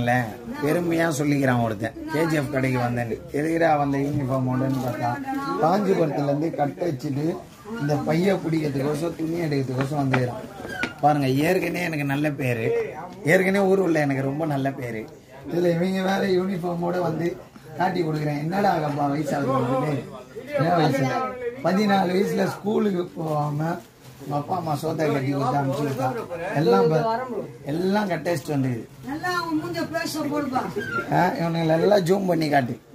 இல்ல, பெருமையா சொல்லிக்கிறான் ஒருத்தன் கேஜிஎஃப் கடைக்கு வந்தேன் எதுக்குடா வந்த யூனிஃபார்மோடன்னு பார்த்தா காஞ்சிபுரத்துல இருந்து கட்ட வச்சுட்டு இந்த பைய பிடிக்கிறதுக்கோசம் துணி எடுக்கிறதுக்கோசம் வந்துக்கிறான் பாருங்க ஏற்கனவே எனக்கு நல்ல பேரு ஏற்கனவே ஊர் உள்ள எனக்கு ரொம்ப நல்ல பேரு இதுல இவங்க வேற யூனிஃபார்மோட வந்து காட்டி கொடுக்குறேன் என்னடா ஆகப்பா வயசு ஆகுது என்ன வயசு பதினாலு வயசுல ஸ்கூலுக்கு போகாம உங்க அப்பா அம்மா சோத்தை கட்டி கொடுத்து அனுப்பிச்சு விட்டா எல்லாம் ப- எல்லாம் கட்ட வச்சுட்டு வந்துது நல்லா அவன் மூஞ்ச பேச போடுப்பா இவனுங்களை எல்லாம் ஜூம் பண்ணி காட்டு